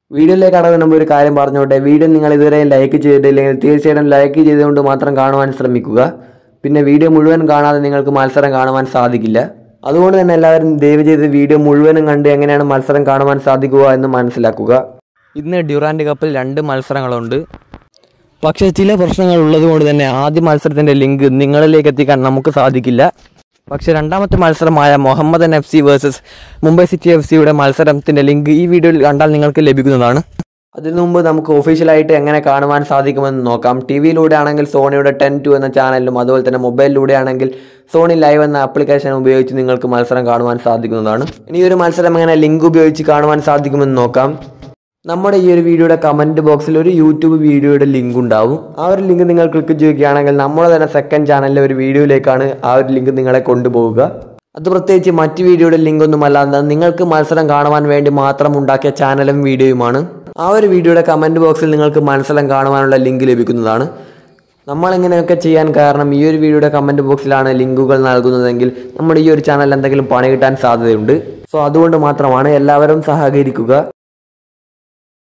വീഡിയോയിലേക്ക് കടന്നു മുമ്പ് ഒരു കാര്യം പറഞ്ഞോട്ടെ വീഡിയോ നിങ്ങൾ ഇതുവരെ ലൈക്ക് ചെയ്തിട്ടില്ലെങ്കിൽ തീർച്ചയായിട്ടും ലൈക്ക് ചെയ്തുകൊണ്ട് മാത്രം കാണുവാൻ ശ്രമിക്കുക പിന്നെ വീഡിയോ മുഴുവൻ കാണാതെ നിങ്ങൾക്ക് മത്സരം കാണുവാൻ സാധിക്കില്ല അതുകൊണ്ട് തന്നെ എല്ലാവരും ദയവ് ചെയ്ത് വീഡിയോ മുഴുവനും കണ്ട് എങ്ങനെയാണ് മത്സരം കാണുവാൻ സാധിക്കുക എന്ന് മനസ്സിലാക്കുക ഇന്ന് ഡ്യൂറാൻഡ് കപ്പിൽ രണ്ട് മത്സരങ്ങളുണ്ട് പക്ഷേ ചില പ്രശ്നങ്ങൾ ഉള്ളതുകൊണ്ട് തന്നെ ആദ്യ മത്സരത്തിൻ്റെ ലിങ്ക് നിങ്ങളിലേക്ക് എത്തിക്കാൻ നമുക്ക് സാധിക്കില്ല പക്ഷേ രണ്ടാമത്തെ മത്സരമായ Mohammedan F C versus Mumbai city F സിയുടെ മത്സരത്തിൻ്റെ ലിങ്ക് ഈ വീഡിയോയിൽ കണ്ടാൽ നിങ്ങൾക്ക് ലഭിക്കുന്നതാണ് അതിനു മുമ്പ് നമുക്ക് ഒഫീഷ്യലായിട്ട് എങ്ങനെ കാണുവാൻ സാധിക്കുമെന്ന് നോക്കാം ടി വിയിലൂടെ ആണെങ്കിൽ സോണിയുടെ ടെൻ ടു എന്ന ചാനലിലും അതുപോലെ തന്നെ മൊബൈലിലൂടെ ആണെങ്കിൽ സോണി ലൈവ് എന്ന ആപ്ലിക്കേഷൻ ഉപയോഗിച്ച് നിങ്ങൾക്ക് മത്സരം കാണുവാൻ സാധിക്കുന്നതാണ് ഇനി ഈ ഒരു മത്സരം എങ്ങനെ ലിങ്ക് ഉപയോഗിച്ച് കാണുവാൻ സാധിക്കുമെന്ന് നോക്കാം നമ്മുടെ ഈ ഒരു വീഡിയോയുടെ കമൻറ്റ് ബോക്സിൽ ഒരു യൂട്യൂബ് വീഡിയോയുടെ ലിങ്ക് ഉണ്ടാവും ആ ഒരു ലിങ്ക് നിങ്ങൾ ക്ലിക്ക് ചെയ്യുകയാണെങ്കിൽ നമ്മുടെ തന്നെ സെക്കൻഡ് ചാനലിലെ ഒരു വീഡിയോയിലേക്കാണ് ആ ഒരു ലിങ്ക് നിങ്ങളെ കൊണ്ടുപോവുക അത് പ്രത്യേകിച്ച് മറ്റ് വീഡിയോയുടെ ലിങ്ക് ഒന്നും അല്ലാതെ നിങ്ങൾക്ക് മത്സരം കാണുവാൻ വേണ്ടി മാത്രം ഉണ്ടാക്കിയ ചാനലും വീഡിയോയുമാണ് ആ ഒരു വീഡിയോയുടെ കമൻറ്റ് ബോക്സിൽ നിങ്ങൾക്ക് മത്സരം കാണുവാനുള്ള ലിങ്ക് ലഭിക്കുന്നതാണ് നമ്മൾ ഇങ്ങനെയൊക്കെ ചെയ്യാൻ കാരണം ഈ ഒരു വീഡിയോയുടെ കമൻറ്റ് ബോക്സിലാണ് ലിങ്കുകൾ നൽകുന്നതെങ്കിൽ നമ്മുടെ ഈ ഒരു ചാനൽ എന്തെങ്കിലും പണി കിട്ടാൻ സാധ്യതയുണ്ട് സോ അതുകൊണ്ട് മാത്രമാണ് എല്ലാവരും സഹകരിക്കുക